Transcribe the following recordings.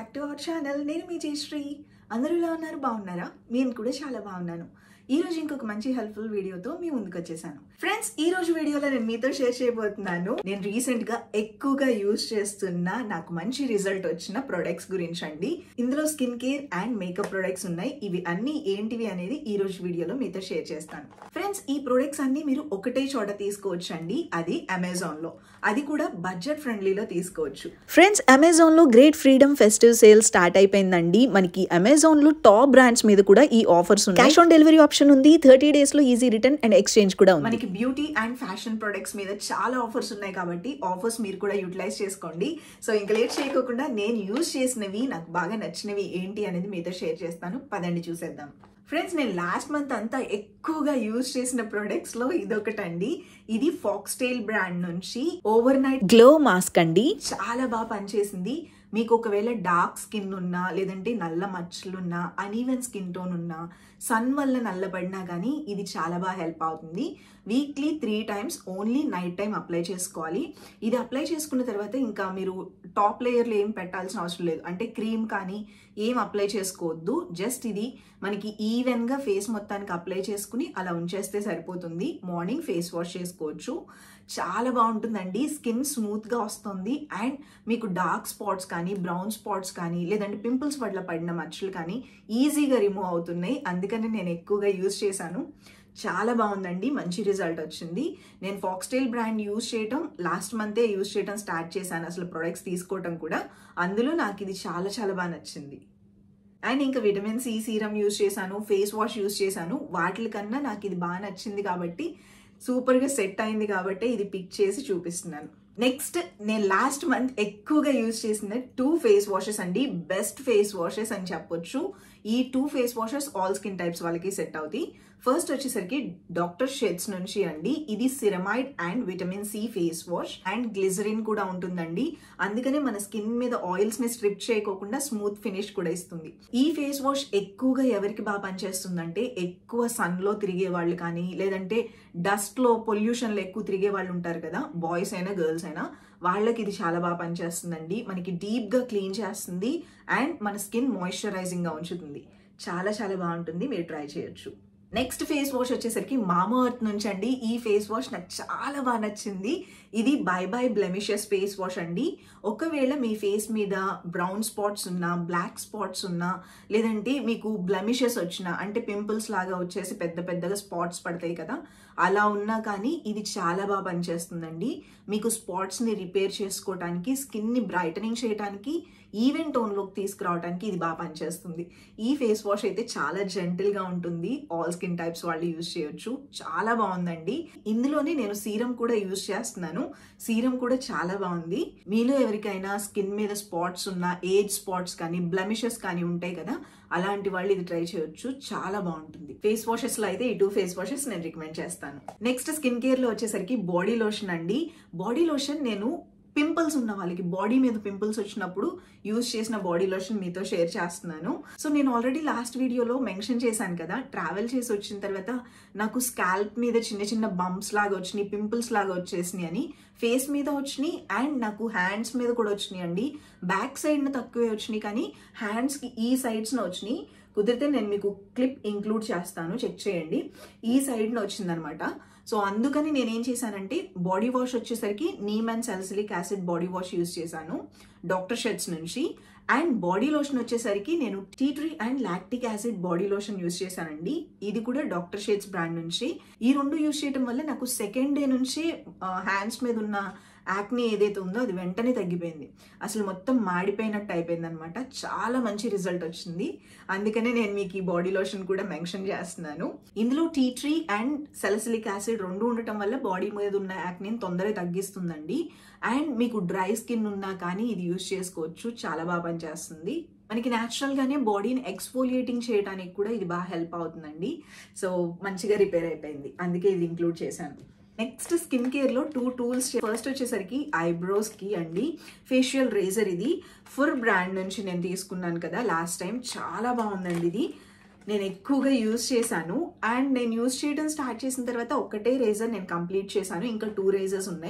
back to our channel నేను మీ జయశ్రీ అందరూ ఎలా ఉన్నారు బాగున్నారా నేను కూడా చాలా బాగున్నాను ఈ రోజు ఇంకొక మంచి హెల్ప్ఫుల్ వీడియోతో మీ ముందుకు వచ్చేసాను ఫ్రెండ్స్ ఈ రోజు వీడియోలో నేను మీతో షేర్ చేయబోతున్నాను నేను రీసెంట్ గా ఎక్కువగా యూజ్ చేస్తున్న నాకు మంచి రిజల్ట్ వచ్చిన ప్రొడక్ట్స్ గురించి అండి ఇందులో skin care and makeup products ఉన్నాయి ఇవి అన్ని ఏంటివి అనేది ఈ రోజు వీడియోలో మీతో షేర్ చేస్తాను ఫ్రెండ్స్ ఈ ప్రొడక్ట్స్ అన్ని మీరు ఒకటే చోట తీసుకోవచ్చు అండి అది అమెజాన్ లో అది కూడా బడ్జెట్ ఫ్రెండ్లీలో తీసుకోవచ్చు ఫ్రెండ్స్ అమెజాన్లో great freedom festive sale start అయిపోయిందండి మనకి అమెజాన్లో టాప్ బ్రాండ్స్ మీద కూడా ఈ ఆఫర్స్ ఉన్నాయి క్యాష్ ఆన్ డెలివరీ ఆప్షన్ ఉంది థర్టీ డేస్లో ఈజీ రిటర్న్ అండ్ ఎక్స్చేంజ్ కూడా ఉంది మనకి బ్యూటీ అండ్ ఫ్యాషన్ ప్రొడక్ట్స్ మీద చాలా ఆఫర్స్ ఉన్నాయి కాబట్టి ఆఫర్స్ మీరు కూడా యూటిలైజ్ చేసుకోండి సో ఇంకా లేట్ చేయకోకుండా నేను యూజ్ చేసినవి నాకు బాగా నచ్చినవి ఏంటి అనేది మీతో షేర్ చేస్తాను పదండి చూసేద్దాం ఫ్రెండ్స్ నేను లాస్ట్ మంత్ అంతా ఎక్కువగా యూజ్ చేసిన ప్రొడక్ట్స్ లో ఇదొకటండి ఇది ఫాక్స్టైల్ బ్రాండ్ నుంచి ఓవర్ నైట్ గ్లో మాస్క్ అండి చాలా బాగా పనిచేసింది మీకు ఒకవేళ డార్క్ స్కిన్ ఉన్నా లేదంటే నల్ల మచ్చలున్నా అనీవెన్ స్కిన్ టోన్ ఉన్నా సన్ వల్ల నల్లబడినా కానీ ఇది చాలా బాగా హెల్ప్ అవుతుంది weekly three times only night time apply చేసుకోవాలి ఇది అప్లై చేసుకున్న తర్వాత ఇంకా మీరు టాప్ లేయర్లో ఏం పెట్టాల్సిన అవసరం లేదు అంటే క్రీమ్ కానీ ఏం అప్లై చేసుకోవద్దు జస్ట్ ఇది మనకి ఈవెన్గా ఫేస్ మొత్తానికి అప్లై చేసుకుని అలా ఉంచేస్తే సరిపోతుంది మార్నింగ్ ఫేస్ వాష్ చేసుకోవచ్చు చాలా బాగుంటుందండి స్కిన్ స్మూత్గా వస్తుంది అండ్ మీకు డార్క్ స్పాట్స్ కానీ బ్రౌన్ స్పాట్స్ కానీ లేదంటే పింపుల్స్ వల్ల పడిన మచ్చలు కానీ ఈజీగా రిమూవ్ అవుతున్నాయి అందుకని నేను ఎక్కువగా యూజ్ చేశాను చాలా బాగుందండి మంచి రిజల్ట్ వచ్చింది నేను ఫాక్స్టైల్ బ్రాండ్ యూజ్ చేయటం లాస్ట్ మంతే యూజ్ చేయటం స్టార్ట్ చేశాను అసలు ప్రొడక్ట్స్ తీసుకోవటం కూడా అందులో నాకు ఇది చాలా చాలా బాగా నచ్చింది అండ్ ఇంకా విటమిన్ సి సీరం యూజ్ చేశాను ఫేస్ వాష్ యూజ్ చేశాను వాటికన్నా నాకు ఇది బాగా నచ్చింది కాబట్టి సూపర్గా సెట్ అయింది కాబట్టి ఇది పిక్ చేసి చూపిస్తున్నాను నెక్స్ట్ నేను లాస్ట్ మంత్ ఎక్కువగా యూజ్ చేసిన టూ ఫేస్ వాషెస్ అండి బెస్ట్ ఫేస్ వాషెస్ అని చెప్పొచ్చు ఈ two face washes all skin types వాళ్ళకి సెట్ అవుతాయి ఫస్ట్ వచ్చేసరికి డాక్టర్ షెడ్స్ నుంచి అండి ఇది ceramide and vitamin C face wash and glycerin కూడా ఉంటుందండి అందుకనే మన స్కిన్ మీద ఆయిల్స్ ని స్ట్రిప్ చేయకోకుండా స్మూత్ ఫినిష్ కూడా ఇస్తుంది ఈ ఫేస్ వాష్ ఎక్కువగా ఎవరికి బాగా పనిచేస్తుందంటే ఎక్కువ సన్ లో తిరిగే వాళ్ళు కానీ లేదంటే డస్ట్ లో పొల్యూషన్ లో ఎక్కువ తిరిగే వాళ్ళు ఉంటారు కదా బాయ్స్ అయినా గర్ల్స్ అయినా వాళ్ళకి ఇది చాలా బాగా పనిచేస్తుందండి మనకి డీప్ గా క్లీన్ చేస్తుంది అండ్ మన స్కిన్ మాయిశ్చరైజింగ్ గా ఉంచుతుంది చాలా చాలా బాగుంటుంది మీరు ట్రై చేయొచ్చు నెక్స్ట్ ఫేస్ వాష్ వచ్చేసరికి మామా అర్త్ నుంచి అండి ఈ ఫేస్ వాష్ నాకు చాలా బాగా నచ్చింది ఇది bye bye blemishes face wash అండి ఒకవేళ మీ ఫేస్ మీద బ్రౌన్ స్పాట్స్ ఉన్నా బ్లాక్ స్పాట్స్ ఉన్నా లేదంటే మీకు బ్లెమిషెస్ వచ్చినా అంటే పింపుల్స్ లాగా వచ్చేసి పెద్ద పెద్దగా స్పాట్స్ పడతాయి కదా అలా ఉన్నా కానీ ఇది చాలా బాగా పనిచేస్తుందండి మీకు స్పాట్స్ని రిపేర్ చేసుకోవడానికి స్కిన్ని బ్రైటనింగ్ చేయడానికి ఈవెన్ టోన్లోకి తీసుకురావడానికి ఇది బాగా పనిచేస్తుంది ఈ ఫేస్ వాష్ అయితే చాలా జెంటిల్గా ఉంటుంది ఆల్ స్కిన్ టైప్స్ వాళ్ళు యూజ్ చేయొచ్చు చాలా బాగుందండి ఇందులోనే నేను సీరం కూడా యూజ్ చేస్తున్నాను సీరం కూడా చాలా బాగుంది మీలో ఎవరికైనా స్కిన్ మీద స్పాట్స్ ఉన్న ఏజ్ స్పాట్స్ కానీ బ్లమిషెస్ కానీ ఉంటాయి కదా అలాంటి వాళ్ళు ఇది ట్రై చేయొచ్చు చాలా బాగుంటుంది ఫేస్ వాషెస్ లో అయితే ఈ టూ ఫేస్ వాషెస్ నేను రికమెండ్ చేస్తాను నెక్స్ట్ స్కిన్ కేర్ లో వచ్చేసరికి బాడీ లోషన్ అండి బాడీ లోషన్ నేను పింపుల్స్ ఉన్న వాళ్ళకి బాడీ మీద పింపుల్స్ వచ్చినప్పుడు యూజ్ చేసిన బాడీ లోషన్ మీతో షేర్ చేస్తున్నాను సో నేను ఆల్రెడీ లాస్ట్ వీడియోలో మెన్షన్ చేశాను కదా ట్రావెల్ చేసి వచ్చిన తర్వాత నాకు స్కాల్ప్ మీద చిన్న చిన్న బంప్స్ లాగా వచ్చినాయి పింపుల్స్ లాగా వచ్చేసినాయి అని ఫేస్ మీద వచ్చినాయి అండ్ నాకు హ్యాండ్స్ మీద కూడా వచ్చినాయి అండి బ్యాక్ సైడ్న తక్కువే వచ్చినాయి కానీ హ్యాండ్స్కి ఈ సైడ్స్న వచ్చినాయి కుదిరితే నేను మీకు క్లిప్ ఇంక్లూడ్ చేస్తాను చెక్ చేయండి ఈ సైడ్న వచ్చిందనమాట సో అందుకని నేను ఏం చేశానంటే బాడీ వాష్ వచ్చేసరికి neem and salicylic acid body wash use చేశాను డాక్టర్ షెడ్స్ నుంచి అండ్ బాడీ లోషన్ వచ్చేసరికి నేను tea tree and lactic acid body lotion use చేశానండి ఇది కూడా డాక్టర్ షేడ్స్ బ్రాండ్ నుంచి ఈ రెండు యూస్ చేయడం వల్ల నాకు సెకండ్ డే నుంచి హ్యాండ్స్ మీద ఉన్న యాక్ని ఏదైతే ఉందో అది వెంటనే తగ్గిపోయింది అసలు మొత్తం మాడిపోయినట్టు అయిపోయింది అనమాట చాలా మంచి రిజల్ట్ వచ్చింది అందుకనే నేను మీకు ఈ బాడీ లోషన్ కూడా మెన్షన్ చేస్తున్నాను ఇందులో tea tree and salicylic acid రెండు ఉండటం వల్ల బాడీ మీద ఉన్న యాక్నిని తొందరగా తగ్గిస్తుందండి అండ్ మీకు డ్రై స్కిన్ ఉన్నా కానీ ఇది యూస్ చేసుకోవచ్చు చాలా బాగా పనిచేస్తుంది మనకి న్యాచురల్ గానే బాడీని ఎక్స్ఫోలియేటింగ్ చేయడానికి కూడా ఇది బాగా హెల్ప్ అవుతుందండి సో మంచిగా రిపేర్ అయిపోయింది అందుకే ఇది ఇంక్లూడ్ చేశాను నెక్స్ట్ స్కిన్ కేర్ లో టూ టూల్స్ ఫస్ట్ వచ్చేసరికి ఐబ్రోస్ కి అండి ఫేషియల్ రేజర్ ఇది ఫుర్ బ్రాండ్ నుంచి నేను తీసుకున్నాను కదా లాస్ట్ టైం చాలా బాగుందండి ఇది నేను ఎక్కువగా యూజ్ చేశాను అండ్ నేను యూజ్ చేయడం స్టార్ట్ చేసిన తర్వాత ఒకటే రేజర్ నేను కంప్లీట్ చేశాను ఇంకా టూ రేజర్స్ ఉన్నాయి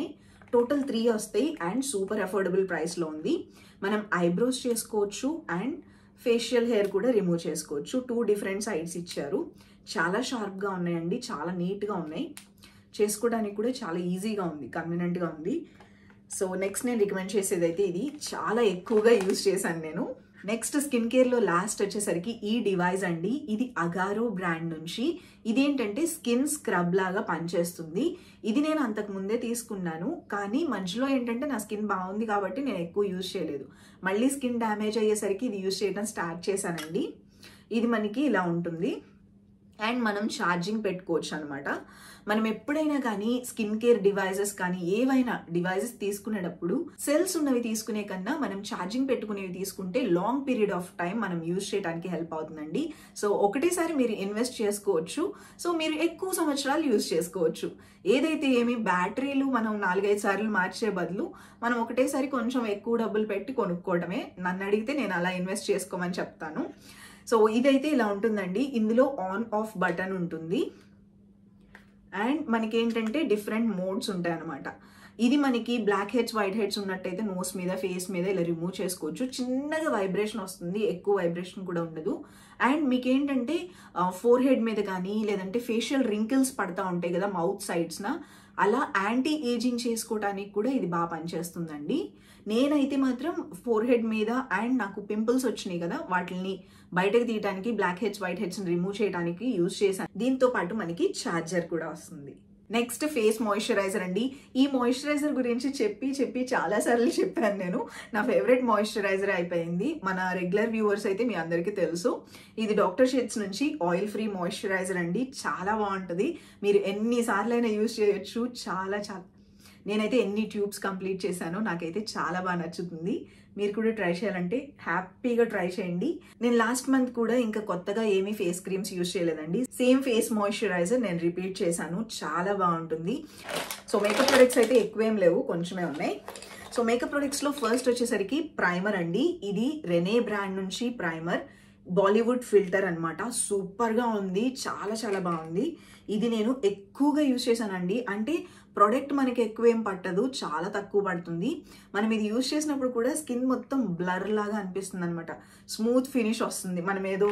టోటల్ త్రీ వస్తాయి అండ్ సూపర్ అఫోర్డబుల్ ప్రైస్లో ఉంది మనం ఐబ్రోస్ చేసుకోవచ్చు అండ్ ఫేషియల్ హెయిర్ కూడా రిమూవ్ చేసుకోవచ్చు టూ డిఫరెంట్ సైడ్స్ ఇచ్చారు చాలా షార్ప్గా ఉన్నాయండి చాలా నీట్గా ఉన్నాయి చేసుకోవడానికి కూడా చాలా ఈజీగా ఉంది కన్వీనియంట్గా ఉంది సో నెక్స్ట్ నేను రికమెండ్ చేసేది అయితే ఇది చాలా ఎక్కువగా యూజ్ చేశాను నేను నెక్స్ట్ స్కిన్ కేర్లో లాస్ట్ వచ్చేసరికి ఈ డివైస్ అండి ఇది అగారో బ్రాండ్ నుంచి ఇదేంటంటే స్కిన్ స్క్రబ్ లాగా పనిచేస్తుంది ఇది నేను అంతకు ముందే తీసుకున్నాను కానీ మధ్యలో ఏంటంటే నా స్కిన్ బాగుంది కాబట్టి నేను ఎక్కువ యూజ్ చేయలేదు మళ్ళీ స్కిన్ డ్యామేజ్ అయ్యేసరికి ఇది యూజ్ చేయడం స్టార్ట్ చేశానండి ఇది మనకి ఇలా ఉంటుంది అండ్ మనం ఛార్జింగ్ పెట్టుకోవచ్చు అనమాట మనం ఎప్పుడైనా కానీ స్కిన్ కేర్ డివైజెస్ కానీ ఏవైనా డివైజెస్ తీసుకునేటప్పుడు సెల్స్ ఉన్నవి తీసుకునే కన్నా మనం ఛార్జింగ్ పెట్టుకునేవి తీసుకుంటే లాంగ్ పీరియడ్ ఆఫ్ టైం మనం యూజ్ చేయడానికి హెల్ప్ అవుతుందండి సో ఒకటేసారి మీరు ఇన్వెస్ట్ చేసుకోవచ్చు సో మీరు ఎక్కువ సంవత్సరాలు యూజ్ చేసుకోవచ్చు ఏదైతే ఏమి బ్యాటరీలు మనం నాలుగైదు సార్లు మార్చే బదులు మనం ఒకటేసారి కొంచెం ఎక్కువ డబ్బులు పెట్టి కొనుక్కోవడమే నన్ను అడిగితే నేను అలా ఇన్వెస్ట్ చేసుకోమని చెప్తాను సో ఇదైతే ఇలా ఉంటుందండి ఇందులో ఆన్ ఆఫ్ బటన్ ఉంటుంది అండ్ మనకి ఏంటంటే డిఫరెంట్ మోడ్స్ ఉంటాయి అనమాట ఇది మనకి బ్లాక్ హెడ్స్ వైట్ హెడ్స్ ఉన్నట్టయితే నోస్ మీద ఫేస్ మీద ఇలా రిమూవ్ చేసుకోవచ్చు చిన్నగా వైబ్రేషన్ వస్తుంది ఎక్కువ వైబ్రేషన్ కూడా ఉండదు అండ్ మీకు ఏంటంటే ఫోర్ హెడ్ మీద కానీ లేదంటే ఫేషియల్ రింకిల్స్ పడతా ఉంటాయి కదా మౌత్ సైడ్స్న అలా యాంటీ ఏజింగ్ చేసుకోవడానికి కూడా ఇది బాగా పనిచేస్తుందండి నేనైతే మాత్రం ఫోర్ హెడ్ మీద అండ్ నాకు పింపుల్స్ వచ్చినాయి కదా వాటిని బయటకు తీయడానికి blackheads whiteheads remove చేయడానికి యూజ్ చేశాను దీంతో పాటు మనకి ఛార్జర్ కూడా వస్తుంది నెక్స్ట్ ఫేస్ మాయిశ్చరైజర్ అండి ఈ మాయిశ్చరైజర్ గురించి చెప్పి చెప్పి చాలా సార్లు చెప్పాను నేను నా ఫేవరెట్ మాయిశ్చరైజర్ అయిపోయింది మన రెగ్యులర్ వ్యూవర్స్ అయితే మీ అందరికీ తెలుసు ఇది డాక్టర్ షేడ్స్ నుంచి ఆయిల్ ఫ్రీ మాయిశ్చరైజర్ అండి చాలా బాగుంటుంది మీరు ఎన్నిసార్లు అయినా యూజ్ చేయొచ్చు చాలా చాలా నేనైతే ఎన్ని ట్యూబ్స్ కంప్లీట్ చేశానో నాకైతే చాలా బాగా నచ్చుతుంది మీరు కూడా ట్రై చేయాలంటే హ్యాపీగా ట్రై చేయండి నేను లాస్ట్ మంత్ కూడా ఇంకా కొత్తగా ఏమీ ఫేస్ క్రీమ్స్ యూజ్ చేయలేదండి సేమ్ ఫేస్ మాయిశ్చరైజర్ నేను రిపీట్ చేశాను చాలా బాగుంటుంది సో మేకప్ ప్రొడక్ట్స్ అయితే ఎక్కువేం లేవు కొంచెమే ఉన్నాయి సో మేకప్ ప్రొడక్ట్స్లో ఫస్ట్ వచ్చేసరికి ప్రైమర్ అండి ఇది రెనే బ్రాండ్ నుంచి ప్రైమర్ బాలీవుడ్ ఫిల్టర్ అనమాట సూపర్గా ఉంది చాలా చాలా బాగుంది ఇది నేను ఎక్కువగా యూజ్ చేశానండి అంటే ప్రోడక్ట్ మనకి ఎక్కువ ఏం పట్టదు చాలా తక్కువ పడుతుంది మనం ఇది యూజ్ చేసినప్పుడు కూడా స్కిన్ మొత్తం బ్లర్ లాగా అనిపిస్తుంది అనమాట స్మూత్ ఫినిష్ వస్తుంది మనం ఏదో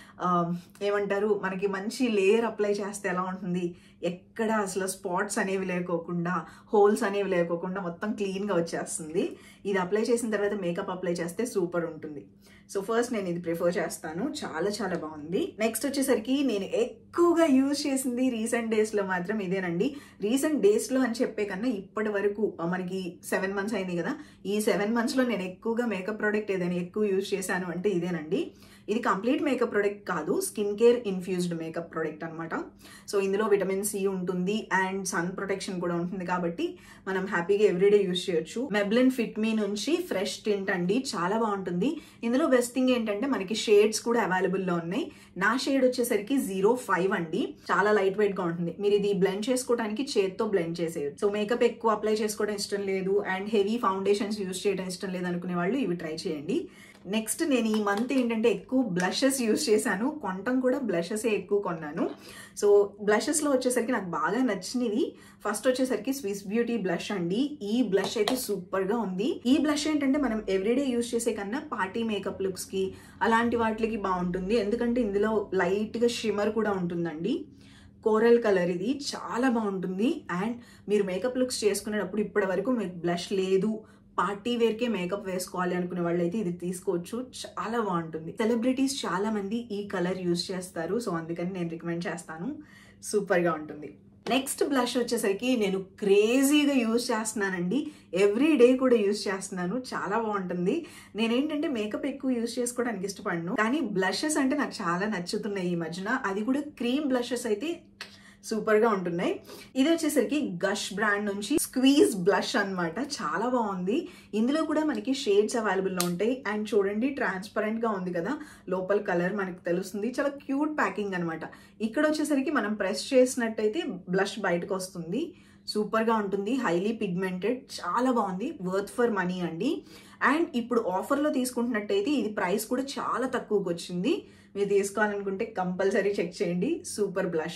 ఏమంటారు మనకి మంచి లేయర్ అప్లై చేస్తే ఎలా ఉంటుంది ఎక్కడ అసలు స్పాట్స్ అనేవి లేకోకుండా హోల్స్ అనేవి లేకోకుండా మొత్తం క్లీన్గా వచ్చేస్తుంది ఇది అప్లై చేసిన తర్వాత మేకప్ అప్లై చేస్తే సూపర్ ఉంటుంది సో ఫస్ట్ నేను ఇది ప్రిఫర్ చేస్తాను చాలా చాలా బాగుంది నెక్స్ట్ వచ్చేసరికి నేను ఎక్కువగా యూజ్ చేసింది రీసెంట్ డేస్లో మాత్రం ఇదేనండి రీసెంట్ డేస్లో అని చెప్పే కన్నా ఇప్పటి వరకు మనకి సెవెన్ మంత్స్ అయింది కదా ఈ సెవెన్ మంత్స్లో నేను ఎక్కువగా మేకప్ ప్రోడక్ట్ ఏదైనా ఎక్కువ యూజ్ చేశాను అంటే ఇదేనండి ఇది కంప్లీట్ మేకప్ ప్రోడక్ట్ కాదు skin care infused makeup product అనమాట సో ఇందులో విటమిన్ సి ఉంటుంది అండ్ సన్ ప్రొటెక్షన్ కూడా ఉంటుంది కాబట్టి మనం హ్యాపీగా ఎవ్రీడే యూజ్ చేయొచ్చు మెబ్లిన్ ఫిట్ మీ నుంచి ఫ్రెష్ టింట్ అండి చాలా బాగుంటుంది ఇందులో బెస్ట్ థింగ్ ఏంటంటే మనకి షేడ్స్ కూడా అవైలబుల్లో ఉన్నాయి నా షేడ్ వచ్చేసరికి జీరో ఫైవ్ అండి చాలా లైట్ వెయిట్ గా ఉంటుంది మీరు ఇది బ్లెండ్ చేసుకోవడానికి చేత్తో బ్లెండ్ చేసేయచ్చు సో మేకప్ ఎక్కువ అప్లై చేసుకోవడం ఇష్టం లేదు అండ్ హెవీ ఫౌండేషన్స్ యూజ్ చేయడం ఇష్టం లేదు అనుకునే వాళ్ళు ఇవి ట్రై చేయండి నెక్స్ట్ నేను ఈ మంత్ ఏంటంటే ఎక్కువ బ్లషెస్ యూజ్ చేశాను కొనటం కూడా బ్లషెసే ఎక్కువ కొన్నాను సో బ్లషెస్లో వచ్చేసరికి నాకు బాగా నచ్చినవి ఫస్ట్ వచ్చేసరికి స్విస్ బ్యూటీ బ్లష్ అండి ఈ బ్లష్ అయితే సూపర్గా ఉంది ఈ బ్లష్ ఏంటంటే మనం ఎవ్రీడే యూజ్ చేసే కన్నా పార్టీ మేకప్ లుక్స్కి అలాంటి వాటికి బాగుంటుంది ఎందుకంటే ఇందులో లైట్గా షిమర్ కూడా ఉంటుందండి కోరల్ కలర్ ఇది చాలా బాగుంటుంది అండ్ మీరు మేకప్ లుక్స్ చేసుకునేటప్పుడు ఇప్పటి వరకు మీకు బ్లష్ లేదు పార్టీ వేర్కే మేకప్ వేసుకోవాలి అనుకునే వాళ్ళైతే ఇది తీసుకోవచ్చు చాలా బాగుంటుంది సెలబ్రిటీస్ చాలా మంది ఈ కలర్ యూజ్ చేస్తారు సో అందుకని నేను రికమెండ్ చేస్తాను సూపర్గా ఉంటుంది నెక్స్ట్ బ్లష్ వచ్చేసరికి నేను క్రేజీగా యూజ్ చేస్తున్నానండి ఎవ్రీ డే కూడా యూజ్ చేస్తున్నాను చాలా బాగుంటుంది నేనేంటంటే మేకప్ ఎక్కువ యూజ్ చేసుకోవడానికి ఇష్టపడను కానీ బ్లషెస్ అంటే నాకు చాలా నచ్చుతున్నాయి ఈ మధ్యన అది కూడా క్రీమ్ బ్లషెస్ అయితే సూపర్ గా ఉంటున్నాయి ఇది వచ్చేసరికి గష్ బ్రాండ్ నుంచి స్క్వీజ్ బ్లష్ అన్నమాట చాలా బాగుంది ఇందులో కూడా మనకి షేడ్స్ అవైలబుల్ లో ఉంటాయి అండ్ చూడండి ట్రాన్స్పరెంట్ గా ఉంది కదా లోపల కలర్ మనకి తెలుస్తుంది చాలా క్యూట్ ప్యాకింగ్ అనమాట ఇక్కడ వచ్చేసరికి మనం ప్రెస్ చేసినట్టయితే బ్లష్ బయటకు వస్తుంది సూపర్ గా ఉంటుంది హైలీ పిగ్మెంటెడ్ చాలా బాగుంది వర్త్ ఫర్ మనీ అండి అండ్ ఇప్పుడు ఆఫర్లో తీసుకుంటున్నట్టయితే ఇది ప్రైస్ కూడా చాలా తక్కువకి వచ్చింది మీరు తీసుకోవాలనుకుంటే కంపల్సరీ చెక్ చేయండి సూపర్ బ్లష్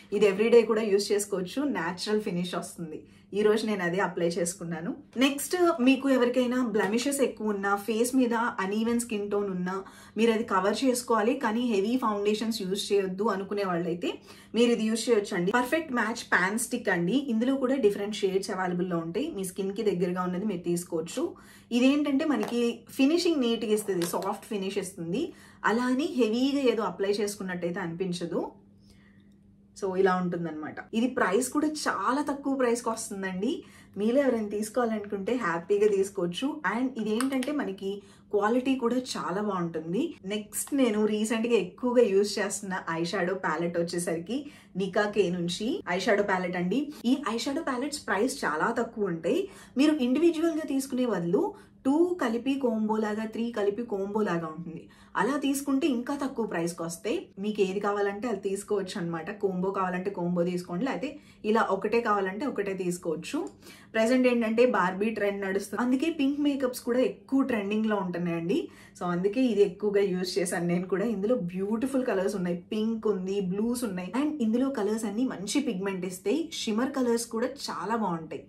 ఇది ఎవ్రీడే కూడా యూస్ చేసుకోవచ్చు న్యాచురల్ ఫినిష్ వస్తుంది ఈ రోజు నేను అదే అప్లై చేసుకున్నాను నెక్స్ట్ మీకు ఎవరికైనా బ్లమిషెస్ ఎక్కువ ఉన్నా ఫేస్ మీద అనీవెన్ స్కిన్ టోన్ ఉన్నా మీరు అది కవర్ చేసుకోవాలి కానీ హెవీ ఫౌండేషన్స్ యూజ్ చేయొద్దు అనుకునే వాళ్ళైతే మీరు ఇది యూజ్ చేయొచ్చు అండి పర్ఫెక్ట్ మ్యాచ్ ప్యాన్ స్టిక్ అండి ఇందులో కూడా డిఫరెంట్ షేడ్స్ అవైలబుల్లో ఉంటాయి మీ స్కిన్ కి దగ్గరగా ఉన్నది మీరు తీసుకోవచ్చు ఇదేంటంటే మనకి ఫినిషింగ్ నీట్గా ఇస్తుంది సాఫ్ట్ ఫినిష్ ఇస్తుంది అలా అని హెవీగా ఏదో అప్లై చేసుకున్నట్టయితే అనిపించదు సో ఇలా ఉంటుందన్నమాట ఇది ప్రైస్ కూడా చాలా తక్కువ ప్రైస్కి వస్తుందండి మీలో ఎవరైనా తీసుకోవాలనుకుంటే హ్యాపీగా తీసుకోవచ్చు అండ్ ఇదేంటంటే మనకి క్వాలిటీ కూడా చాలా బాగుంటుంది నెక్స్ట్ నేను రీసెంట్గా ఎక్కువగా యూజ్ చేస్తున్న ఐ షాడో ప్యాలెట్ వచ్చేసరికి నికా కే నుంచి ఐ షాడో ప్యాలెట్ అండి ఈ ఐ షాడో ప్యాలెట్స్ ప్రైస్ చాలా తక్కువ ఉంటాయి మీరు ఇండివిజువల్గా తీసుకునే బదులు టూ కలిపి కోంబో లాగా త్రీ కలిపి కోంబో లాగా ఉంటుంది అలా తీసుకుంటే ఇంకా తక్కువ ప్రైస్కి వస్తాయి మీకు ఏది కావాలంటే అది తీసుకోవచ్చు అనమాట కోంబో కావాలంటే కోంబో తీసుకోండి లేకపోతే ఇలా ఒకటే కావాలంటే ఒకటే తీసుకోవచ్చు ప్రజెంట్ ఏంటంటే బార్బీ ట్రెండ్ నడుస్తుంది అందుకే పింక్ మేకప్స్ కూడా ఎక్కువ ట్రెండింగ్లో ఉంటున్నాయండి సో అందుకే ఇది ఎక్కువగా యూజ్ చేశాను నేను కూడా ఇందులో బ్యూటిఫుల్ కలర్స్ ఉన్నాయి పింక్ ఉంది బ్లూస్ ఉన్నాయి అండ్ ఇందులో కలర్స్ అన్ని మంచి పిగ్మెంట్ ఇస్తాయి షిమర్ కలర్స్ కూడా చాలా బాగుంటాయి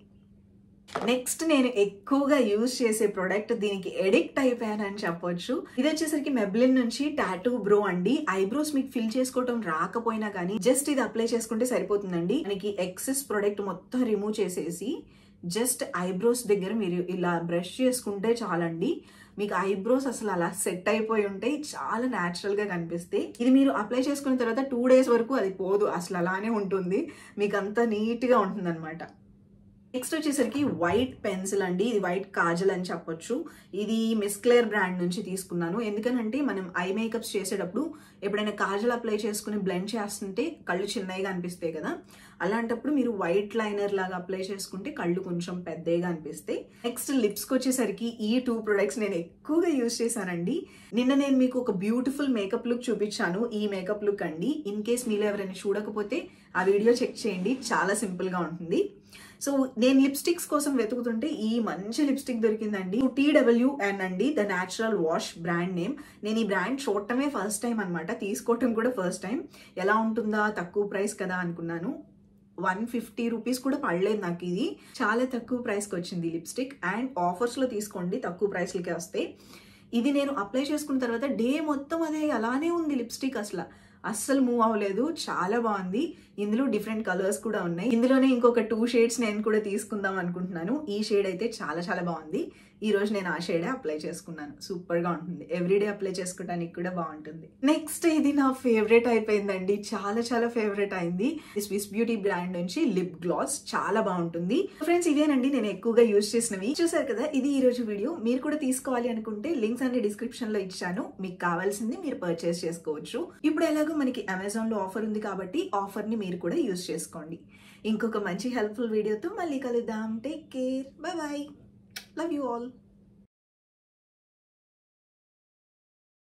నెక్స్ట్ నేను ఎక్కువగా యూజ్ చేసే ప్రోడక్ట్ దీనికి ఎడిక్ట్ అయిపోయానని చెప్పొచ్చు ఇది వచ్చేసరికి మెబ్లిన్ నుంచి టాటూ బ్రో అండి ఐబ్రోస్ మీకు ఫిల్ చేసుకోవటం రాకపోయినా కానీ జస్ట్ ఇది అప్లై చేసుకుంటే సరిపోతుందండి మనకి ఎక్సెస్ ప్రోడక్ట్ మొత్తం రిమూవ్ చేసేసి జస్ట్ ఐబ్రోస్ దగ్గర మీరు ఇలా బ్రష్ చేసుకుంటే చాలండి మీకు ఐబ్రోస్ అసలు అలా సెట్ అయిపోయి ఉంటాయి చాలా న్యాచురల్ గా కనిపిస్తాయి ఇది మీరు అప్లై చేసుకున్న తర్వాత టూ డేస్ వరకు అది పోదు అసలు అలానే ఉంటుంది మీకు అంత నీట్ గా ఉంటుంది అనమాట నెక్స్ట్ వచ్చేసరికి వైట్ పెన్సిల్ అండి ఇది వైట్ కాజల్ అని చెప్పొచ్చు ఇది మిస్క్లేర్ బ్రాండ్ నుంచి తీసుకున్నాను ఎందుకనంటే మనం ఐ మేకప్స్ చేసేటప్పుడు ఎప్పుడైనా కాజల్ అప్లై చేసుకుని బ్లెండ్ చేస్తుంటే కళ్ళు చిన్నగా అనిపిస్తాయి కదా అలాంటప్పుడు మీరు వైట్ లైనర్ లాగా అప్లై చేసుకుంటే కళ్ళు కొంచెం పెద్దగా అనిపిస్తాయి నెక్స్ట్ లిప్స్కి వచ్చేసరికి ఈ టూ ప్రొడక్ట్స్ నేను ఎక్కువగా యూజ్ చేశానండి నిన్న నేను మీకు ఒక బ్యూటిఫుల్ మేకప్ లుక్ చూపించాను ఈ మేకప్ లుక్ అండి ఇన్ కేస్ మీరు ఎవరైనా చూడకపోతే ఆ వీడియో చెక్ చేయండి చాలా సింపుల్గా ఉంటుంది సో నేను లిప్స్టిక్స్ కోసం వెతుకుతుంటే ఈ మంచి లిప్స్టిక్ దొరికిందండి టీడబ్ల్యూఎన్ అండి the natural wash brand name నేను ఈ బ్రాండ్ చూడటమే ఫస్ట్ టైం అనమాట తీసుకోవటం కూడా ఫస్ట్ టైం ఎలా ఉంటుందా తక్కువ ప్రైస్ కదా అనుకున్నాను వన్ ఫిఫ్టీ రూపీస్ కూడా పడలేదు నాకు ఇది చాలా తక్కువ ప్రైస్కి వచ్చింది లిప్స్టిక్ అండ్ ఆఫర్స్లో తీసుకోండి తక్కువ ప్రైస్లకే వస్తాయి ఇది నేను అప్లై చేసుకున్న తర్వాత డే మొత్తం అదే అలానే ఉంది లిప్స్టిక్ అసలు అస్సలు మూవ్ అవ్వలేదు చాలా బాగుంది ఇందులో డిఫరెంట్ కలర్స్ కూడా ఉన్నాయి ఇందులోనే ఇంకొక టూ షేడ్స్ నేను కూడా తీసుకుందాం అనుకుంటున్నాను ఈ షేడ్ అయితే చాలా చాలా బాగుంది ఈ రోజు నేను ఆ షేడే అప్లై చేసుకున్నాను సూపర్ గా ఉంటుంది ఎవ్రీడే అప్లై చేసుకోవడానికి కూడా బాగుంటుంది నెక్స్ట్ ఇది నా ఫేవరెట్ అయిపోయిందండి చాలా చాలా ఫేవరెట్ అయింది స్విస్ బ్యూటీ బ్రాండ్ నుంచి లిప్ గ్లాస్ చాలా బాగుంటుంది ఫ్రెండ్స్ ఇవేనండి నేను ఎక్కువగా యూజ్ చేసినవి చూసారు కదా ఇది ఈ రోజు వీడియో మీరు కూడా తీసుకోవాలి అనుకుంటే లింక్స్ అన్ని డిస్క్రిప్షన్ లో ఇచ్చాను మీకు కావాల్సింది మీరు పర్చేస్ చేసుకోవచ్చు ఇప్పుడు ఎలాగో మనకి అమెజాన్ లో ఆఫర్ ఉంది కాబట్టి ఆఫర్ ని మీరు కూడా యూజ్ చేసుకోండి ఇంకొక మంచి హెల్ప్ఫుల్ వీడియోతో మళ్ళీ కలుద్దాం take care bye bye love you all